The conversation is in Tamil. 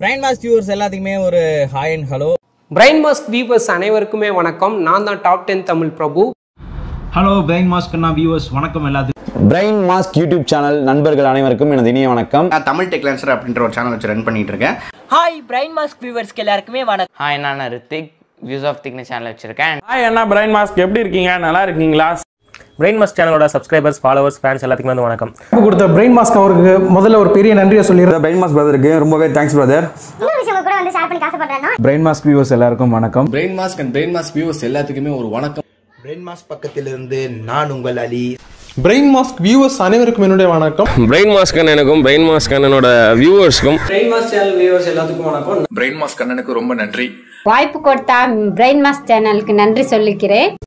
பிரைன் மாஸ் வியூவர்ஸ் எல்லாத்துக்குமே ஒரு hi and hello brain mask viewers அனைவருக்குமே வணக்கம் நான் தான் top ten Tamil Prabhu hello brain மாஸ்கண்ணா வியூவர்ஸ் வணக்கம் எல்லாத்துக்கும் பிரைன் மாஸ்க் யூடியூப் சேனல் நண்பர்கள் அனைவருக்கும் எனது இனிய வணக்கம் நான் தமிழ் டெக்லான்சர் அப்படின்ற ஒரு சேனல் வச்சு ரன் பண்ணிட்டு இருக்கேன் ஹாய் பிரைன் மாஸ்க் வியூவர்ஸ்க்கு எல்லாருக்குமே வணக்கம் ஹாய் நான் Rithik views of thickness channel வச்சிருக்கேன் ஹாய் அண்ணா பிரைன் மாஸ்க் எப்படி இருக்கீங்க நல்லா இருக்கீங்களா பிரெயின் மாஸ் சேனலோட சப்ஸ்கிரைபர்ஸ் ஃபாலோவர்ஸ் ஃபேன்ஸ் எல்லாத்துக்குமே வந்து வணக்கம் கொடுத்த பிரெயின் மாஸ்க் அவருக்கு முதல்ல ஒரு பெரிய நன்றியை சொல்லிடுறேன் பிரைன் மாஸ் பிரதருக்கு ரொம்பவே தேங்க்ஸ் பிரதர் இன்னொரு விஷயம் உங்க கூட வந்து ஷேர் பண்ணி ஆசைப்படுறேன்னா பிரைன் மாஸ்க் வியூவர்ஸ் எல்லாருக்கும் வணக்கம் brain mask and brain mask viewers எல்லாத்துக்குமே ஒரு வணக்கம் பிரெயின் மாஸ்க் பக்கத்திலிருந்து நான் உங்கள் அலி பிரெயின் மாஸ்க் வியூவர்ஸ் அனைவருக்கும் என்னுடைய வணக்கம் பிரெயின் மாஸ்க் அண்ணனுக்கும் பிரெயின் மாஸ்க் அண்ணனோட வியூவர்ஸ்க்கும் பிரெயின் மாஸ் சேனல் வியூவர்ஸ் எல்லாத்துக்கும் வணக்கம் பிரெயின் மாஸ்க் அண்ணனுக்கு ரொம்ப நன்றி வாய்ப்பு கொடுத்தா பிரெயின் மாஸ்க் சேனலுக்கு நன்றி சொல்லிக்கிறேன்